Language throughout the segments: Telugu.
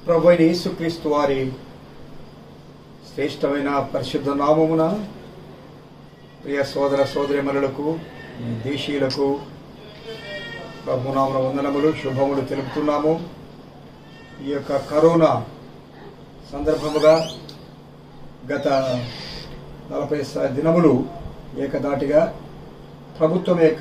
ప్రభు అయిన యేసుక్రీస్తు వారి శ్రేష్టమైన పరిశుద్ధ నామమున ప్రియ సోదర సోదరిమణులకు మీ దేశీయులకు ప్రభునామన వందనములు శుభములు తెలుపుతున్నాము ఈ యొక్క కరోనా సందర్భముగా గత నలభై స- దినములు ఏకదాటిగా ప్రభుత్వం యొక్క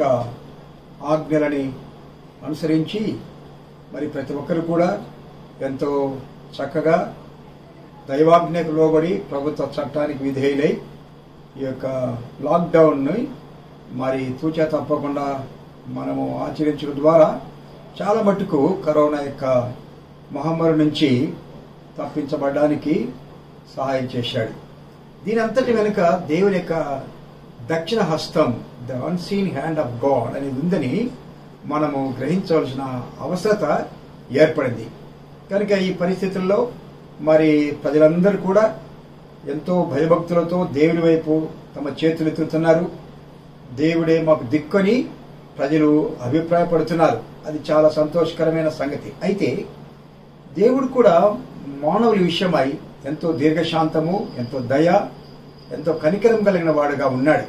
ఆజ్ఞలని అనుసరించి మరి ప్రతి ఒక్కరు కూడా ఎంతో చక్కగా దైవాజ్ఞకు లోబడి ప్రభుత్వ చట్టానికి విధేయులై ఈ యొక్క లాక్డౌన్ని మరి తూచా తప్పకుండా మనము ఆచరించడం ద్వారా చాలా మట్టుకు కరోనా యొక్క మహమ్మారి నుంచి తప్పించబడడానికి సహాయం చేశాడు దీని అంతటి వెనుక దేవుని యొక్క దక్షిణ హస్తం the unseen hand of God అనేది ఉందని మనము గ్రహించవలసిన అవసరత ఏర్పడింది కనుక ఈ పరిస్థితుల్లో మరి ప్రజలందరూ కూడా ఎంతో భయభక్తులతో దేవుని వైపు తమ చేతులు ఎత్తుతున్నారు దేవుడే మాకు దిక్కని ప్రజలు అభిప్రాయపడుతున్నారు అది చాలా సంతోషకరమైన సంగతి అయితే దేవుడు కూడా మానవుల విషయమై ఎంతో దీర్ఘశాంతము ఎంతో దయ ఎంతో కనికరం కలిగిన వాడుగా ఉన్నాడు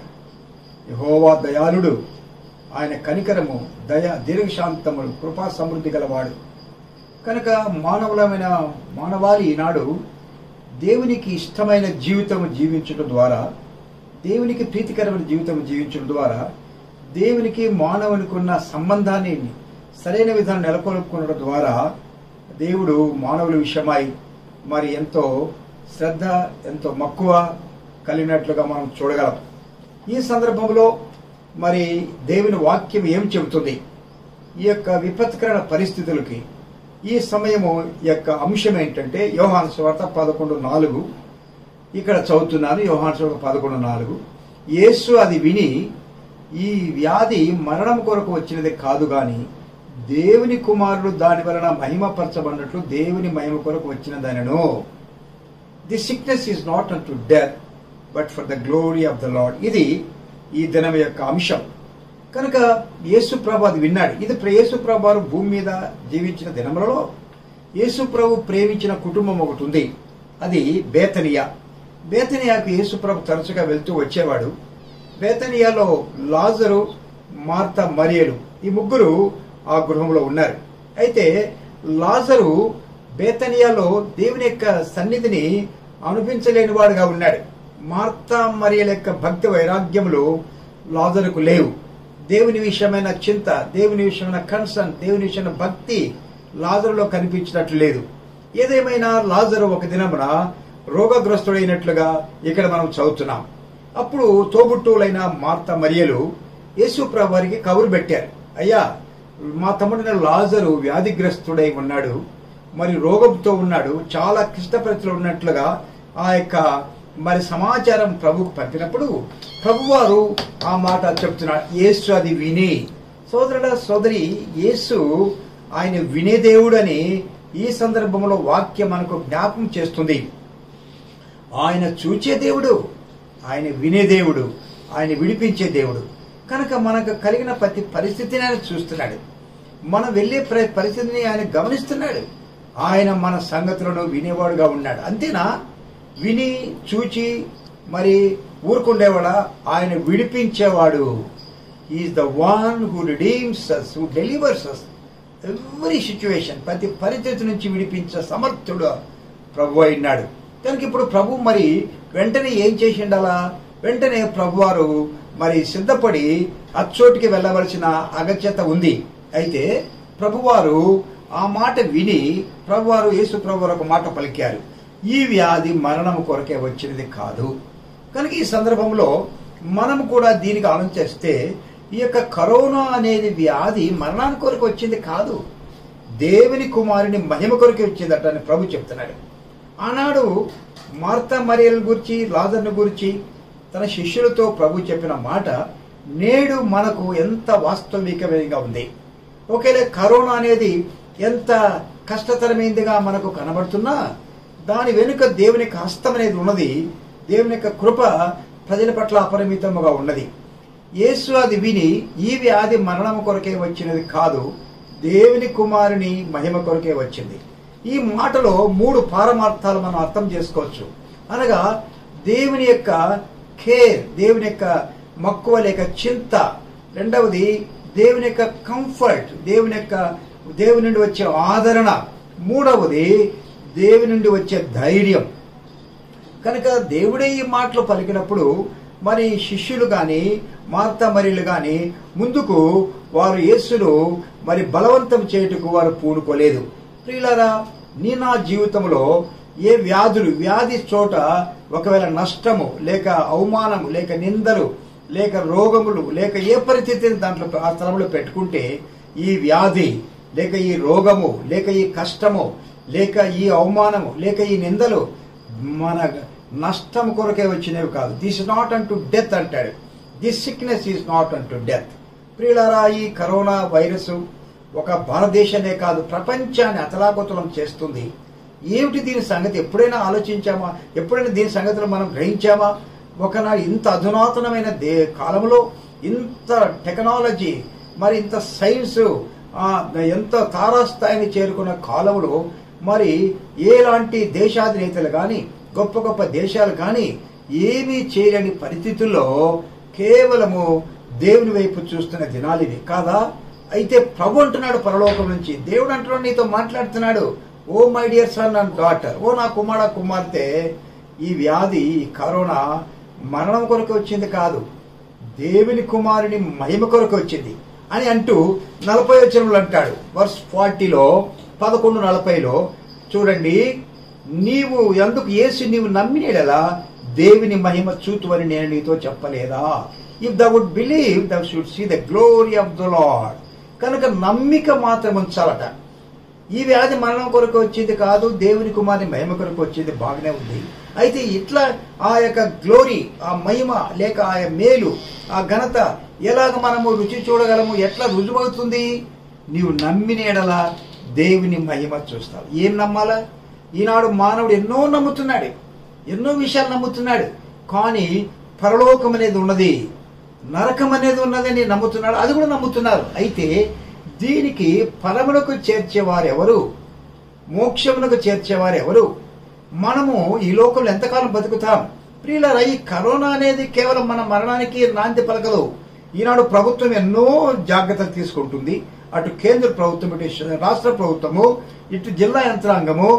యహోవా దయాళుడు ఆయన కనికరము దయ దీర్ఘశాంతములు కృపా సమృద్ధి గలవాడు కనుక మానవులమైన మానవాళి ఈనాడు దేవునికి ఇష్టమైన జీవితం జీవించడం ద్వారా దేవునికి ప్రీతికరమైన జీవితం జీవించడం ద్వారా దేవునికి మానవునికి ఉన్న సంబంధాన్ని సరైన విధానం నెలకొల్పుకోవడం ద్వారా దేవుడు మానవుల విషయమై మరి ఎంతో శ్రద్ధ ఎంతో మక్కువ కలిగినట్లుగా మనం చూడగలం ఈ సందర్భంలో మరి దేవుని వాక్యం ఏం చెబుతుంది ఈ యొక్క విపత్కరణ పరిస్థితులకి ఈ సమయము యొక్క అంశం ఏంటంటే యోహాను స్వార్త పదకొండు నాలుగు ఇక్కడ చదువుతున్నాను యోహాను స్వార్త పదకొండు నాలుగు యేసు అది విని ఈ వ్యాధి మరణం కొరకు వచ్చినది కాదు గాని దేవుని కుమారుడు దాని వలన మహిమపరచబడినట్లు దేవుని మహిమ కొరకు వచ్చినదనను the sickness is not unto death but for the glory of the Lord ఇది ఈ దినం యొక్క అంశం కనుక యేసు ప్రభు అది విన్నాడు ఇది ప్ర- యేసు ప్రభు వారు భూమి మీద జీవించిన దినములలో యేసు ప్రభు ప్రేమించిన కుటుంబం ఒకటి ఉంది అది బేతనియా బేతనియాకు యేసు ప్రభు తరచుగా వెళ్తూ వచ్చేవాడు బేతనియాలో లాజరు మార్త మరియలు ఈ ముగ్గురు ఆ గృహంలో ఉన్నారు అయితే లాజరు బేతనియాలో దేవుని యొక్క సన్నిధిని అనుభవించలేని వాడుగా ఉన్నాడు మార్తా మరియల యొక్క భక్తి వైరాగ్యములు లాజరుకు లేవు దేవుని విషయమైన చింత దేవుని విషయమైన కన్సర్న్ దేవుని విషయమైన భక్తి లాజరులో కనిపించినట్లు లేదు ఏదేమైనా లాజరు ఒక దినమున రోగగ్రస్తుడైనట్లుగా ఇక్కడ మనం చదువుతున్నాం అప్పుడు తోబుట్టువులైన మార్త మరియలు యేసు ప్రభు వారికి కబురు పెట్టారు అయ్యా మా తమ్ముడిన లాజరు వ్యాధిగ్రస్తుడై ఉన్నాడు మరి రోగంతో ఉన్నాడు చాలా క్లిష్ట పరిస్థితులు ఉన్నట్లుగా ఆ యొక్క మరి సమాచారం ప్రభుకు పంపినప్పుడు ప్రభువారు ఆ మాట చెప్తున్నాడు యేసు అది విని సోదరుడ సోదరి యేసు ఆయన వినే దేవుడని ఈ సందర్భంలో వాక్యం మనకు జ్ఞాపకం చేస్తుంది ఆయన చూచే దేవుడు ఆయన వినే దేవుడు ఆయన విడిపించే దేవుడు కనుక మనకు కలిగిన ప్రతి పరిస్థితిని ఆయన చూస్తున్నాడు మనం వెళ్ళే ప్ర- పరిస్థితిని ఆయన గమనిస్తున్నాడు ఆయన మన సంగతులను వినేవాడుగా ఉన్నాడు అంతేనా విని చూచి మరి ఊరుకుండేవాడా ఆయన విడిపించేవాడు is the one who redeems us who delivers us every situation ప్రతి పరిస్థితి నుంచి విడిపించే సమర్థుడు ప్రభు అయినాడు కనుక ఇప్పుడు ప్రభు మరి వెంటనే ఏం చేసి ఉండాలా వెంటనే ప్రభువారు మరి సిద్ధపడి అచ్చోటికి వెళ్ళవలసిన అగత్యత ఉంది అయితే ప్రభువారు ఆ మాట విని ప్రభువారు యేసు ప్రభువారు ఒక మాట పలికారు ఈ వ్యాధి మరణము కొరకే వచ్చినది కాదు కనుక ఈ సందర్భంలో మనం కూడా దీనికి ఆలోచిస్తే ఈ యొక్క కరోనా అనేది వ్యాధి మరణానికి కొరకు వచ్చింది కాదు దేవుని కుమారుని మహిమ కొరకే వచ్చిందట అని ప్రభు చెప్తున్నాడు ఆనాడు మార్త మరియల గురించి లాజర్ను గురించి తన శిష్యులతో ప్రభు చెప్పిన మాట నేడు మనకు ఎంత వాస్తవికమైనగా ఉంది ఒకేలే కరోనా అనేది ఎంత కష్టతరమైనదిగా మనకు కనబడుతున్నా దాని వెనుక దేవుని యొక్క హస్తం అనేది ఉన్నది దేవుని యొక్క కృప ప్రజల పట్ల అపరిమితముగా ఉన్నది యేసు అది విని ఈ వ్యాధి మరణం కొరకే వచ్చినది కాదు దేవుని కుమారుని మహిమ కొరకే వచ్చింది ఈ మాటలో మూడు పారమార్థాలు మనం అర్థం చేసుకోవచ్చు అనగా దేవుని యొక్క కేర్ దేవుని యొక్క మక్కువ లేక చింత రెండవది దేవుని యొక్క కంఫర్ట్ దేవుని యొక్క దేవుని నుండి వచ్చే ఆదరణ మూడవది దేవుని నుండి వచ్చే ధైర్యం కనుక దేవుడే ఈ మాటలు పలికినప్పుడు మరి శిష్యులు గాని మార్త మరియులు గాని ముందుకు వారు యేసును మరి బలవంతం చేయుటకు వారు పూనుకోలేదు ప్రియులారా నీ నా జీవితంలో ఏ వ్యాధులు వ్యాధి చోట ఒకవేళ నష్టము లేక అవమానము లేక నిందలు లేక రోగములు లేక ఏ పరిస్థితిని దాంట్లో ఆ స్థలంలో పెట్టుకుంటే ఈ వ్యాధి లేక ఈ రోగము లేక ఈ కష్టము లేక ఈ అవమానము లేక ఈ నిందలు మన నష్టం కొరకే వచ్చినవి కాదు దిస్ నాట్ అంటూ డెత్ అంటాడు this sickness is not unto death ప్రియులారా ఈ కరోనా వైరస్ ఒక భారతదేశానే కాదు ప్రపంచాన్ని అతలాకుతలం చేస్తుంది ఏమిటి దీని సంగతి ఎప్పుడైనా ఆలోచించామా ఎప్పుడైనా దీని సంగతిలో మనం గ్రహించామా ఒకనాడు ఇంత అధునాతనమైన దే కాలంలో ఇంత టెక్నాలజీ మరి ఇంత సైన్స్ ఆ, ఎంత తారాస్థాయిని చేరుకున్న కాలంలో మరి ఏలాంటి దేశాధినేతలు కానీ గొప్ప గొప్ప దేశాలు కానీ ఏమీ చేయలేని పరిస్థితుల్లో కేవలము దేవుని వైపు చూస్తున్న దినాలు ఇవి కాదా అయితే ప్రభు అంటున్నాడు పరలోకం నుంచి దేవుడు అంటున్నాడు నీతో మాట్లాడుతున్నాడు O my dear son and daughter ఓ నా కుమార కుమార్తె ఈ వ్యాధి ఈ కరోనా మరణం కొరకు వచ్చింది కాదు దేవుని కుమారుని మహిమ కొరకు వచ్చింది అని అంటూ నలభై వచనములు అంటాడు వర్స్ ఫార్టీలో పదకొండు నలభైలో చూడండి నీవు ఎందుకు యేసు నీవు నమ్మినేలా దేవుని మహిమ చూతువని నేను నీతో చెప్పలేదా if thou would believe thou should see the glory of the Lord కనుక నమ్మిక మాత్రం ఉంచాలట ఈ వ్యాధి మరణం కొరకు వచ్చింది కాదు దేవుని కుమారుని మహిమ కొరకు వచ్చింది బాగానే ఉంది అయితే ఇట్లా ఆ యొక్క గ్లోరీ ఆ మహిమ లేక ఆ మేలు ఆ ఘనత ఎలాగ మనము రుచి చూడగలము ఎట్లా రుజువవుతుంది నీవు నమ్మిన ఎడల దేవుని మహిమ చూస్తావు ఏం నమ్మాలా ఈనాడు మానవుడు ఎన్నో నమ్ముతున్నాడు ఎన్నో విషయాలు నమ్ముతున్నాడు కానీ పరలోకం అనేది ఉన్నది నరకం అనేది ఉన్నదని నమ్ముతున్నాడు అది కూడా నమ్ముతున్నారు అయితే దీనికి పరమునకు చేర్చేవారు ఎవరు మోక్షమునకు చేర్చేవారు ఎవరు మనము ఈ లోకంలో ఎంతకాలం బతుకుతాం ప్రియులరా ఈ కరోనా అనేది కేవలం మన మరణానికి నాంది పలకదు ఈనాడు ప్రభుత్వం ఎన్నో జాగ్రత్తలు తీసుకుంటుంది అటు కేంద్ర ప్రభుత్వం ఇటు రాష్ట్ర ప్రభుత్వము ఇటు జిల్లా యంత్రాంగము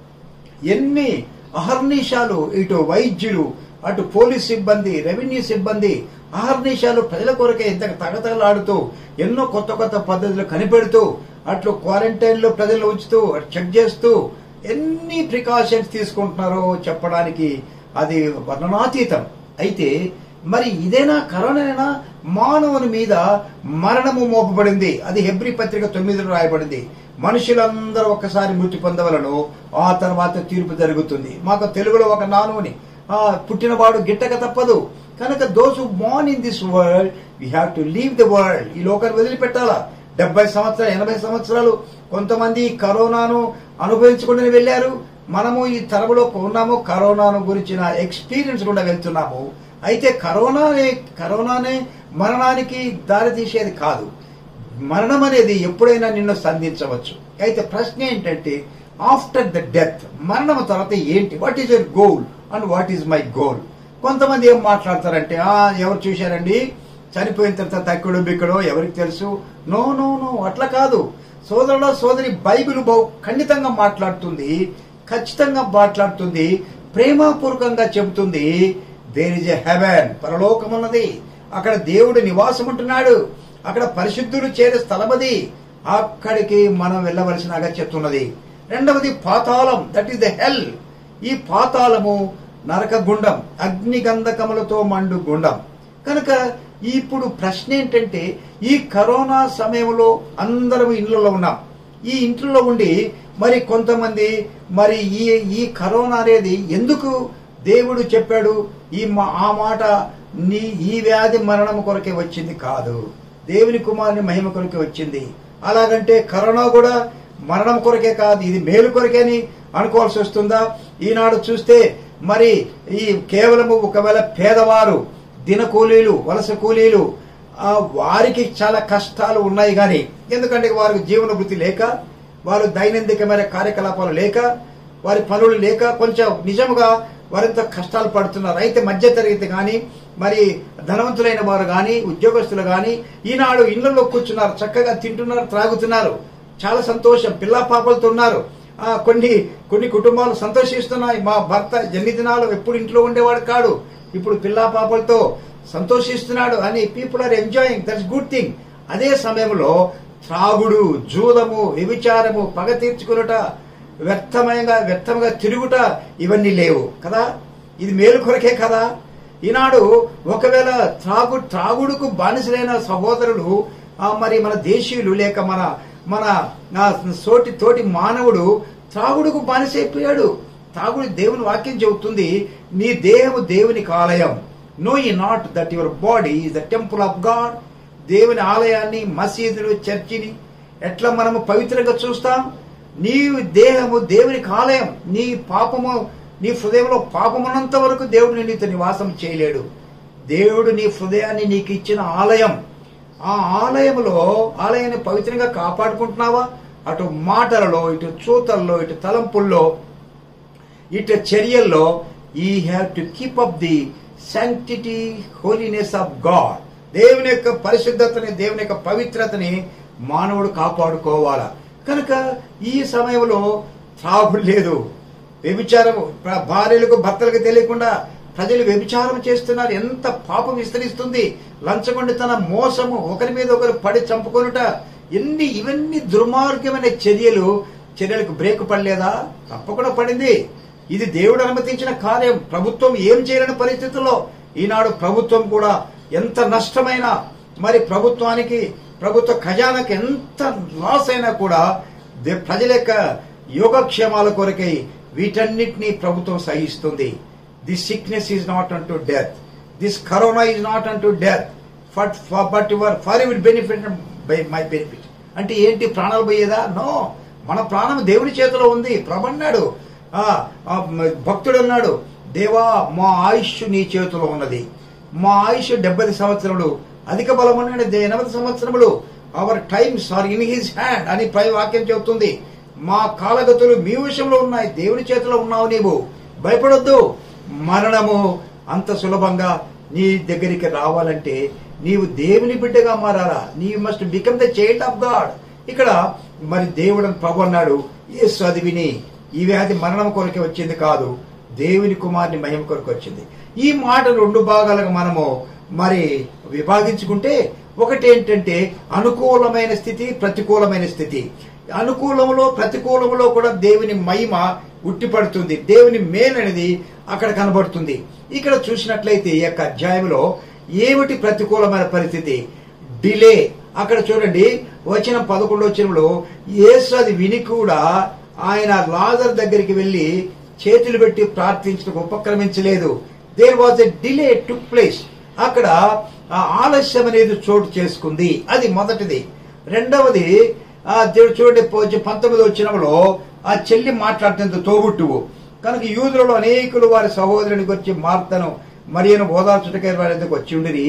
ఎన్ని అహర్నిశాలు ఇటు వైద్యులు అటు పోలీస్ సిబ్బంది రెవెన్యూ సిబ్బంది అహర్నిశాలు ప్రజల కొరకే ఇంత తగతగలాడుతూ ఎన్నో కొత్త కొత్త పద్ధతులు కనిపెడుతూ అట్లు క్వారంటైన్ లో ప్రజలు ఉంచుతూ అటు చెక్ చేస్తూ ఎన్ని ప్రికాషన్స్ తీసుకుంటున్నారో చెప్పడానికి అది వర్ణనాతీతం అయితే మరి ఇదేనా కరోనానేనా మానవుని మీద మరణము మోపబడింది అది హెబ్రి పత్రిక తొమ్మిదిలో రాయబడింది మనుషులందరూ ఒక్కసారి మృతి పొందవలను ఆ తర్వాత తీర్పు జరుగుతుంది మాకు తెలుగులో ఒక నానుని ఆ పుట్టినవాడు గిట్టక తప్పదు కనుక those born in this world we have to leave the world ఈ లోకాన్ని వదిలిపెట్టాలా డెబ్బై సంవత్సరాలు ఎనభై సంవత్సరాలు కొంతమంది కరోనాను అనుభవించుకుంటూ వెళ్ళారు మనము ఈ తరములో ఉన్నాము కరోనాను గురించిన ఎక్స్పీరియన్స్ కూడా వెళ్తున్నాము అయితే కరోనానే కరోనానే మరణానికి దారి తీసేది కాదు మరణం అనేది ఎప్పుడైనా నిన్ను సంధించవచ్చు అయితే ప్రశ్న ఏంటంటే ఆఫ్టర్ ద డెత్ మరణం తర్వాత ఏంటి what is your goal and what is my goal కొంతమంది ఏం మాట్లాడతారంటే ఆ ఎవరు చూశారండి చనిపోయిన తర్వాత తక్కుడు బిక్కడో ఎవరికి తెలుసు నో నో నో అట్లా కాదు సోదరుడు సోదరి బైబిల్ బహు ఖండితంగా మాట్లాడుతుంది ఖచ్చితంగా మాట్లాడుతుంది ప్రేమపూర్వకంగా చెబుతుంది దేర్ ఇస్ ఎ హెవెన్ పరలోకం ఉన్నది అక్కడ దేవుడు నివాసం ఉంటున్నాడు అక్కడ పరిశుద్ధుడు చేరే స్థలం అది అక్కడికి మనం వెళ్ళవలసిన అగత్యత ఉన్నది రెండవది పాతాళం దట్ ఈస్ ద హెల్ ఈ పాతాళము నరక గుండం అగ్ని గంధకములతో మండు గుండం కనుక ఇప్పుడు ప్రశ్న ఏంటంటే ఈ కరోనా సమయంలో అందరం ఇళ్లలో ఉన్నాం ఈ ఇంట్లో ఉండి మరి కొంతమంది మరి ఈ ఈ కరోనా అనేది ఎందుకు దేవుడు చెప్పాడు ఈ మా- ఆ మాట నీ ఈ వ్యాధి మరణం కొరకే వచ్చింది కాదు దేవుని కుమారుని మహిమ కొరకే వచ్చింది అలాగంటే కరోనా కూడా మరణం కొరకే కాదు ఇది మేలు కొరకేని అనుకోవాల్సి వస్తుందా ఈనాడు చూస్తే మరి ఈ కేవలము ఒకవేళ పేదవారు దిన కూలీలు వలస కూలీలు ఆ వారికి చాలా కష్టాలు ఉన్నాయి కానీ ఎందుకంటే వారికి జీవన వృత్తి లేక వారు దైనందికమైన కార్యకలాపాలు లేక వారి పనులు లేక కొంచెం నిజముగా వారింత కష్టాలు పడుతున్నారు అయితే మధ్యతరగతి కానీ మరి ధనవంతులైన వారు కానీ ఉద్యోగస్తులు కానీ ఈనాడు ఇళ్లలో కూర్చున్నారు చక్కగా తింటున్నారు త్రాగుతున్నారు చాలా సంతోషం పిల్ల పాపలతో ఉన్నారు ఆ, కొన్ని కొన్ని కుటుంబాలు సంతోషిస్తున్నాయి మా భర్త ఎన్ని దినాలు ఎప్పుడు ఇంట్లో ఉండేవాడు కాడు ఇప్పుడు పిల్ల పాపలతో సంతోషిస్తున్నాడు అని people are enjoying that's good thing అదే సమయంలో త్రాగుడు జూదము వ్యభిచారము పగ తీర్చుకునుట వ్యర్థమయంగా వ్యర్థంగా తిరుగుట ఇవన్నీ లేవు కదా ఇది మేలు కొరకే కదా ఈనాడు ఒకవేళ త్రాగు త్రాగుడుకు బానిసలైన సహోదరులు ఆ, మరి మన దేశీయులు లేక మన మన ఆ, సోటి తోటి మానవుడు త్రాగుడుకు బానిసైపోయాడు త్రాగుడు దేవుని వాక్యం చెబుతుంది నీ దేహము దేవునికి ఆలయం know ye not that your body is the temple of God దేవుని ఆలయాన్ని మసీదులు చర్చిని ఎట్లా మనము పవిత్రంగా చూస్తాం నీ దేహము దేవునికి ఆలయం నీ పాపము నీ హృదయంలో పాపమున్నంత వరకు దేవుడు నీతో నివాసం చేయలేడు దేవుడు నీ హృదయాన్ని నీకు ఇచ్చిన ఆలయం ఆ ఆలయంలో ఆలయాన్ని పవిత్రంగా కాపాడుకుంటున్నావా అటు మాటలలో ఇటు చూతల్లో ఇటు తలంపుల్లో ఇటు చర్యల్లో we have to keep up the sanctity holiness of God దేవుని యొక్క పరిశుద్ధతని దేవుని యొక్క పవిత్రతని మానవుడు కాపాడుకోవాలా కనుక ఈ సమయంలో త్రాగుడు లేదు వ్యభిచారము ప్ర- భార్యలకు భర్తలకు తెలియకుండా ప్రజలు వ్యభిచారం చేస్తున్నారు ఎంత పాపం విస్తరిస్తుంది లంచగొండితన మోసము ఒకరి మీద ఒకరు పడి చంపుకొనుట ఎన్ని ఇవన్నీ దుర్మార్గమైన చర్యలు చర్యలకు బ్రేక్ పడలేదా తప్పకుండా పడింది ఇది దేవుడు అనుమతించిన కార్యం ప్రభుత్వం ఏం చేయలేని పరిస్థితుల్లో ఈనాడు ప్రభుత్వం కూడా ఎంత నష్టమైనా మరి ప్రభుత్వానికి ప్రభుత్వ ఖజానాకి ఎంత లాస్ అయినా కూడా దే- ప్రజల యొక్క యోగక్షేమాల కొరకై వీటన్నిటినీ ప్రభుత్వం సహిస్తుంది this sickness is not unto death this corona is not unto death ఫట్ but your for your benefit by my benefit అంటే ఏంటి ప్రాణాలు పోయేదా నో మన ప్రాణం దేవుని చేతిలో ఉంది ప్రభన్నాడు ఆ, ఆ, భక్తుడు అన్నాడు దేవా మా ఆయుష్ నీ చేతిలో ఉన్నది మా ఆయుష్ డెబ్బై సంవత్సరములు అధిక బలం అన్నాడు ఎనభై సంవత్సరములు our times are in his hand అని పై వాక్యం చెబుతుంది మా కాలగతులు మీ విషయంలో ఉన్నాయి దేవుని చేతిలో ఉన్నావు నీవు భయపడొద్దు మరణము అంత సులభంగా నీ దగ్గరికి రావాలంటే నీవు దేవుని బిడ్డగా మారాలా నీ must become the child of God ఇక్కడ మరి దేవుడు అని ప్రభు అన్నాడు యేసు అది విని ఈ వ్యాధి మరణం కొరకే వచ్చింది కాదు దేవుని కుమారుని మహిమ కొరకు వచ్చింది ఈ మాట రెండు భాగాలుగా మనము మరి విభాగించుకుంటే ఒకటి ఏంటంటే అనుకూలమైన స్థితి ప్రతికూలమైన స్థితి అనుకూలంలో ప్రతికూలంలో కూడా దేవుని మహిమ ఉట్టిపడుతుంది దేవుని మేలనేది అక్కడ కనబడుతుంది ఇక్కడ చూసినట్లయితే ఈ యొక్క అధ్యాయంలో ఏమిటి ప్రతికూలమైన పరిస్థితి డిలే అక్కడ చూడండి వచ్చిన పదకొండు వచనంలో యేసు అది విని కూడా ఆయన లాజర్ దగ్గరికి వెళ్లి చేతులు పెట్టి ప్రార్థించడం ఉపక్రమించలేదు there was a delay to place అక్కడ ఆ ఆలస్యం అనేది చోటు చేసుకుంది అది మొదటిది రెండవది ఆ దేవుడు చూడండి పోచి పంతొమ్మిది వచ్చినప్పుడు ఆ చెల్లి మాట్లాడుతుంది తోబుట్టువు కనుక యూదులలో అనేకులు వారి సహోదరుని గురించి మార్తను మరియను ఓదార్చుటకై వారి దగ్గరకు వచ్చి ఉండిరి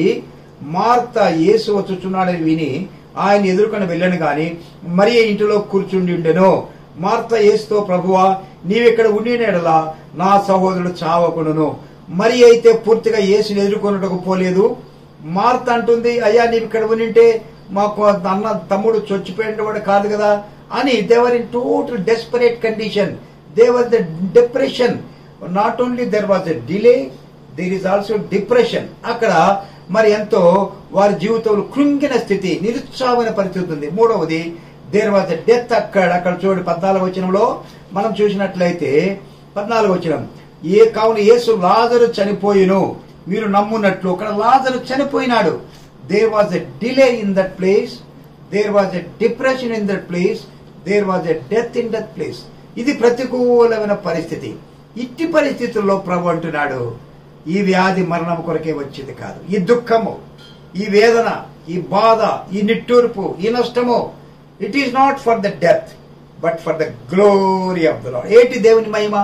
మార్త యేసు వచ్చుచున్నాడని విని ఆయన ఎదుర్కొని వెళ్ళను గాని మరి ఇంటిలో కూర్చుండి ఉండెను మార్త యేసుతో ప్రభువా నీవిక్కడ ఉండినలా నా సహోదరుడు చావకుడును మరి అయితే పూర్తిగా యేసుని ఎదుర్కొనుటకు పోలేదు మార్త అంటుంది అయ్యా నీవు ఇక్కడ ఉండింటే మాకు అన్న తమ్ముడు చొచ్చిపోయినవాడు కాదు కదా అని they were in total desperate condition they were the depression not only there was a delay there is also depression అక్కడ మరి ఎంతో వారి జీవితంలో కృంగిన స్థితి నిరుత్సాహమైన పరిస్థితి ఉంది మూడవది దేర్ వాజ్ ఎ డెత్ అక్కడ అక్కడ చూడండి పద్నాలుగు వచనంలో మనం చూసినట్లయితే పద్నాలుగు వచనం ఏ కావున యేసు లాజరు చనిపోయిను మీరు నమ్మున్నట్లు అక్కడ లాజరు చనిపోయినాడు there was a delay in that place there was a depression in that place there was a death in that place ఇది ప్రతికూలమైన పరిస్థితి ఇట్టి పరిస్థితుల్లో ప్రభు అంటున్నాడు ఈ వ్యాధి మరణం కొరకే వచ్చింది కాదు ఈ దుఃఖము ఈ వేదన ఈ బాధ ఈ నిట్టూర్పు ఈ నష్టము it is not for the death but for the glory of the Lord ఏంటి దేవుని మహిమ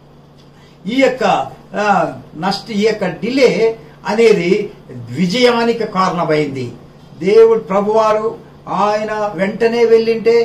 ఈ యొక్క ఆ, నష్ట ఈ యొక్క డిలే అనేది విజయానికి కారణమైంది దేవుడు ప్రభువారు ఆయన వెంటనే వెళ్ళింటే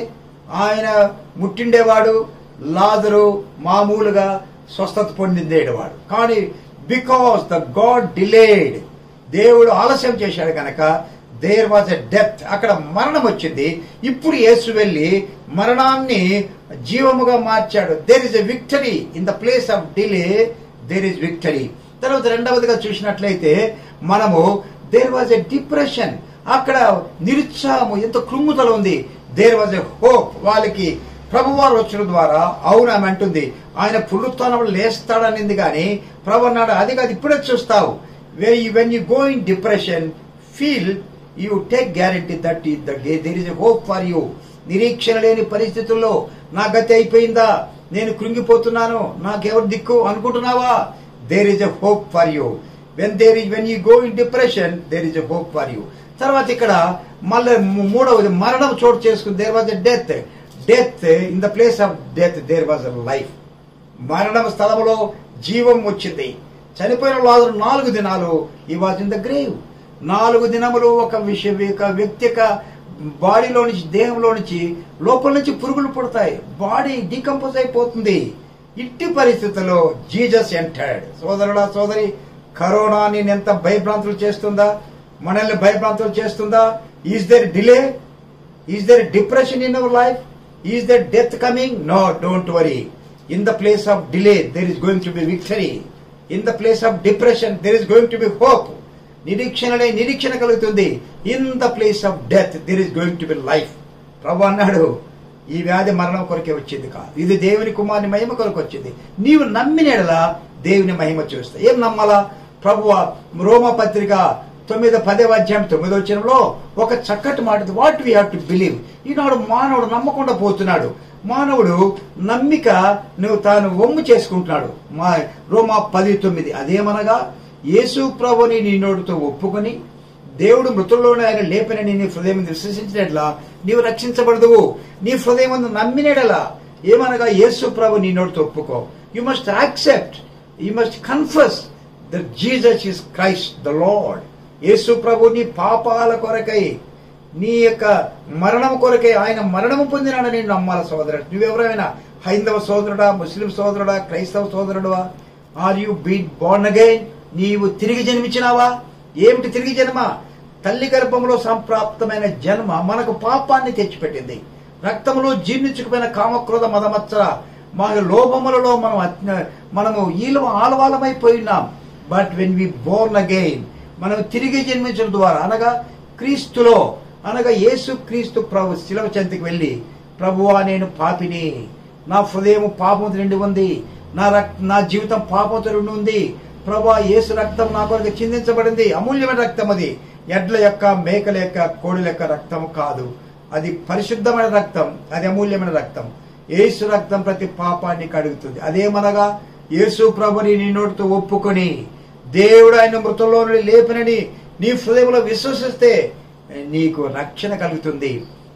ఆయన ముట్టిండేవాడు లాజరు మామూలుగా స్వస్థత పొందిందేవాడు కానీ బికాస్ ద గాడ్ డిలేడ్ దేవుడు ఆలస్యం చేశాడు కనుక దేర్ వాజ్ ఎ డెత్ అక్కడ మరణం వచ్చింది ఇప్పుడు యేసు వెళ్ళి మరణాన్ని జీవముగా మార్చాడు there is a victory in the place of delay there is victory తర్వాత రెండవదిగా చూసినట్లయితే మనము దేర్ వాజ్ ఎ డిప్రెషన్ అక్కడ నిరుత్సాహము ఎంత కృంగుతల ఉంది దేర్ వాజ్ ఎ హోప్ వాళ్ళకి ప్రభువారు వచ్చిన ద్వారా అవును ఆమె అంటుంది ఆయన పునరుత్నం లేస్తాడనింది కానీ ప్రభు అన్నాడు అది కాదు ఇప్పుడే చూస్తావు when you go in depression feel you take guarantee that there is a hope for you నిరీక్షణ లేని పరిస్థితుల్లో నా గతి అయిపోయిందా నేను కృంగిపోతున్నాను నాకెవరు దిక్కు అనుకుంటున్నావా there is a hope for you when there is when you go in depression there is a hope for you తర్వాత ఇక్కడ మళ్ళీ మూడవది మరణం చోటు చేసుకుని there was a death death in the place of death there was a life మరణం స్థలంలో జీవం వచ్చింది చనిపోయిన లాజరు నాలుగు దినాలు ఈ వాజ్ ఇన్ ద గ్రేవ్ నాలుగు దినములు ఒక విషయం ఒక వ్యక్తి యొక్క బాడీలో నుంచి దేహంలో నుంచి లోపల నుంచి పురుగులు పుడతాయి బాడీ డీకంపోజ్ అయిపోతుంది ఇట్టి పరిస్థితుల్లో జీజస్ ఎంటర్డ్ సోదరుడా సోదరి కరోనా నేను ఎంత భయభ్రాంతులు చేస్తుందా మనల్ని భయభ్రాంతులు చేస్తుందా is there delay is there depression in our life is there death coming no don't worry in the place of delay there is going to be victory in the place of depression there is going to be hope నిరీక్షణనే నిరీక్షణ కలుగుతుంది in the place of death there is going to be life ప్రభు అన్నాడు ఈ వ్యాధి మరణం కొరకే వచ్చింది కాదు ఇది దేవుని కుమారుని మహిమ కొరకు వచ్చింది నీవు నమ్మినేడలా దేవుని మహిమ చూస్తా ఏం నమ్మాలా ప్రభు రోమ పత్రిక తొమ్మిది పదే అధ్యాయం తొమ్మిదో వచ్చినంలో ఒక చక్కటి మాట what we have to believe ఈనాడు మానవుడు నమ్మకుండా పోతున్నాడు మానవుడు నమ్మిక నువ్వు తాను ఒమ్ము చేసుకుంటున్నాడు మా రోమా పది తొమ్మిది అదేమనగా యేసు ప్రభుని నీ నోటితో ఒప్పుకొని దేవుడు మృతుల్లోనే ఆయన లేపనని నీ హృదయం విశ్వసించినట్లా నీవు రక్షించబడదువు నీ హృదయం నమ్మినడలా ఏమనగా యేసు ప్రభు నీ నోటితో ఒప్పుకో you must accept you must confess the Jesus is Christ the Lord యేసు ప్రభు నీ పాపాల కొరకై నీ యొక్క మరణం కొరకై ఆయన మరణము పొందినాడని నేను నమ్మాల సోదరుడు నువ్వెవరైనా హైందవ సోదరుడా ముస్లిం సోదరుడా క్రైస్తవ సోదరుడువా are you been born again నీవు తిరిగి జన్మించినావా ఏమిటి తిరిగి జన్మ తల్లి గర్భంలో సంప్రాప్తమైన జన్మ మనకు పాపాన్ని తెచ్చిపెట్టింది రక్తంలో జీర్ణించుకుపోయిన కామక్రోధ మదమత్సర మన లోభములలో మనం అజ్ఞ- మనము ఈల ఆలవాలమైపోయినాం but when we born again మనం తిరిగి జన్మించడం ద్వారా అనగా క్రీస్తులో అనగా యేసు క్రీస్తు ప్రభు శిలవ చెంతకి వెళ్ళి ప్రభువా నేను పాపిని నా హృదయం పాపంతో నిండి ఉంది నా రక్ నా జీవితం పాపంతో నిండి ఉంది ప్రభా యేసు రక్తం నా కొరకు చిందించబడింది అమూల్యమైన రక్తం అది ఎడ్ల యొక్క మేకల యొక్క కోడుల యొక్క రక్తం కాదు అది పరిశుద్ధమైన రక్తం అది అమూల్యమైన రక్తం యేసు రక్తం ప్రతి పాపాన్ని కడుగుతుంది అదేమనగా యేసు ప్రభుని నీ నోటితో ఒప్పుకొని దేవుడు ఆయన మృతంలో నుండి లేపినని నీ హృదయంలో విశ్వసిస్తే నీకు రక్షణ కలుగుతుంది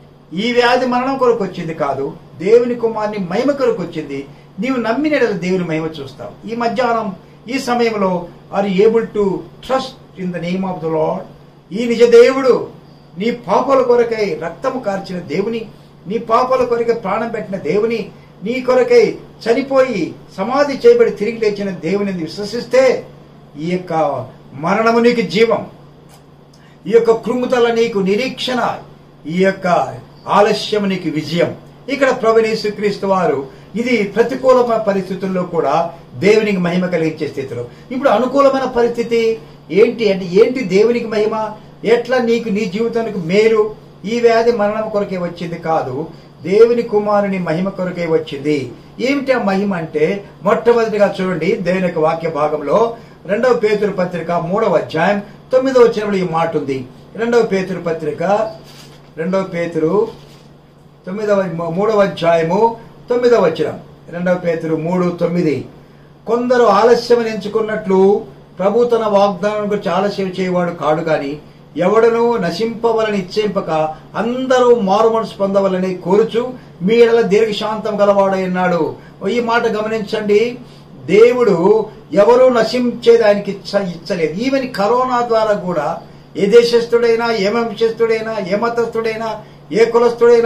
ఈ వ్యాధి మరణం కొరకు వచ్చింది కాదు దేవుని కుమార్ని మహిమ కొరకు వచ్చింది నీవు నమ్మిన యెడల దేవుని మహిమ చూస్తావు ఈ మధ్యాహ్నం ఈ సమయంలో are able to trust in the name of the Lord ఈ నిజ దేవుడు నీ పాపల కొరకై రక్తము కార్చిన దేవుని నీ పాపల కొరకై ప్రాణం పెట్టిన దేవుని నీ కొరకై చనిపోయి సమాధి చేయబడి తిరిగి లేచిన దేవుని విశ్వసిస్తే ఈ యొక్క మరణము నీకు జీవం ఈ యొక్క కృంగుతల నీకు నిరీక్షణ ఈ యొక్క ఆలస్యం నీకు విజయం ఇక్కడ ప్రభుని క్రీస్తు వారు ఇది ప్రతికూలమైన పరిస్థితుల్లో కూడా దేవునికి మహిమ కలిగించే స్థితిలో ఇప్పుడు అనుకూలమైన పరిస్థితి ఏంటి అంటే ఏంటి దేవునికి మహిమ ఎట్లా నీకు నీ జీవితానికి మేలు ఈ వ్యాధి మరణం కొరకే వచ్చింది కాదు దేవుని కుమారుని మహిమ కొరకే వచ్చింది ఏమిటి ఆ మహిమ అంటే మొట్టమొదటిగా చూడండి దేవుని యొక్క వాక్య భాగంలో రెండవ పేతురు పత్రిక మూడవ అధ్యాయం తొమ్మిదవ వచనంలో ఈ మాట ఉంది రెండవ పేతురు పత్రిక రెండవ పేతురు తొమ్మిదవ మూడవ అధ్యాయము తొమ్మిదవ వచనం రెండవ పేతురు మూడు తొమ్మిది కొందరు ఆలస్యం ఎంచుకున్నట్లు ప్రభు తన వాగ్దానం గురించి ఆలస్యం చేయవాడు కాడు గాని ఎవడను నశింపవలని ఇచ్చేంపక అందరూ మారు మనసు పొందవలని కోరుచు మీ ఎడల దీర్ఘశాంతం గలవాడై ఉన్నాడు ఈ మాట గమనించండి దేవుడు ఎవరు నశించేది ఆయనకి ఇచ్చ ఇచ్చలేదు ఈవెన్ కరోనా ద్వారా కూడా ఏ దేశస్థుడైనా ఏ వంశస్థుడైనా ఏ మతస్థుడైనా ఏ కులస్థుడైనా